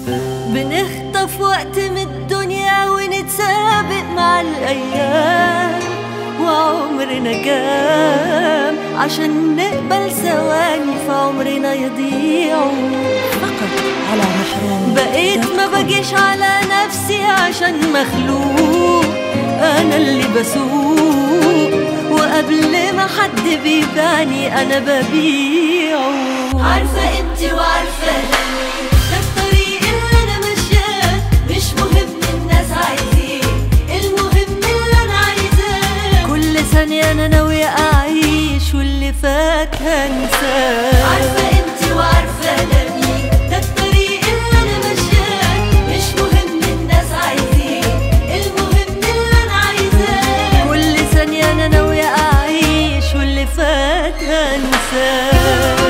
بنخطف وقت من الدنيا ونتسابق مع الأيام وعمرنا كام عشان نقبل ثواني في عمرنا يضيعوا فقط على رحلان بقيت ما بجيش على نفسي عشان مخلوق انا اللي بسوق وقبل ما حد بيباني انا ببيعه عارفه انت وعارفه اني ده الطريق اللي انا ماشياه مش مهم الناس عايزين المهم اللي انا عايزاه كل ثانيه انا ناويه اعيش واللي فات هنساه عارفه انت وعارفه اني ده الطريق اللي انا ماشياه مش مهم الناس عايزين المهم اللي انا عايزاه كل ثانيه انا ناويه اعيش واللي فات هنساه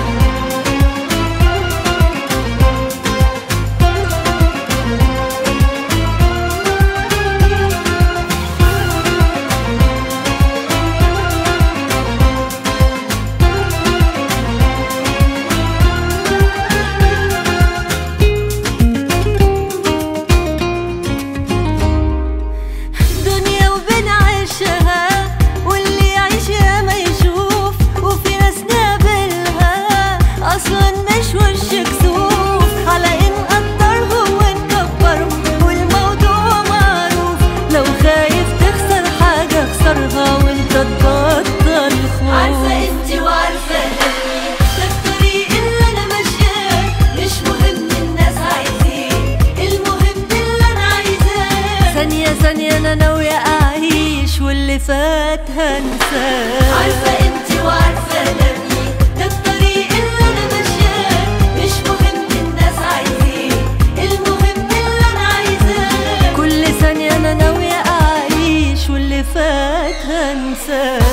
دنيا وبنعيشها واللي يعيش يا ما يشوف وفي ناس نقابلها اصلا مش وش كسوف على ان قدرهم ونكبرهم والموضوع معروف لو خايف تخسر حاجه اخسرها وانت تبطل خوف عارفه انت وعارفه اني ده الطريق اللي انا ماشياه مش مهم الناس عايزين المهم اللي انا عايزاه ثانيه ثانيه انا ناويه اعيش واللي فات هنساه عارفه انت وعارفه اني ده الطريق اللي انا ماشياه مش مهم الناس عايزين المهم اللي انا عايزاه كل ثانيه انا ناويه اعيش واللي فات هنساه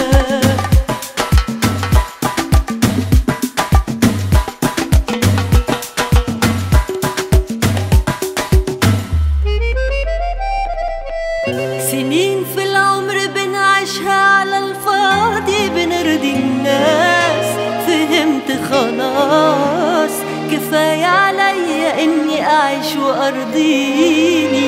سنين في العمر بنعيشها على الفاضي بنرضي الناس فهمت خلاص كفاية عليا اني اعيش وارضيني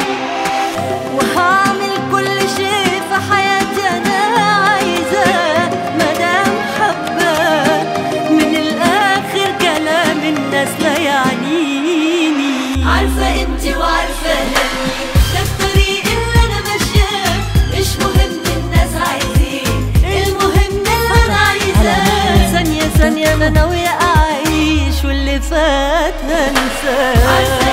وهعمل كل شيء في حياتي انا عايزاه مدام حباه من الاخر كلام الناس لا يعنيني عارفه انت وعارفه اني ده الطريق اللي انا ماشياه مش مهم الناس عايزين المهم اللي انا عايزاه ثانيه ثانيه انا ناويه اعيش واللي فات هنساه عارفه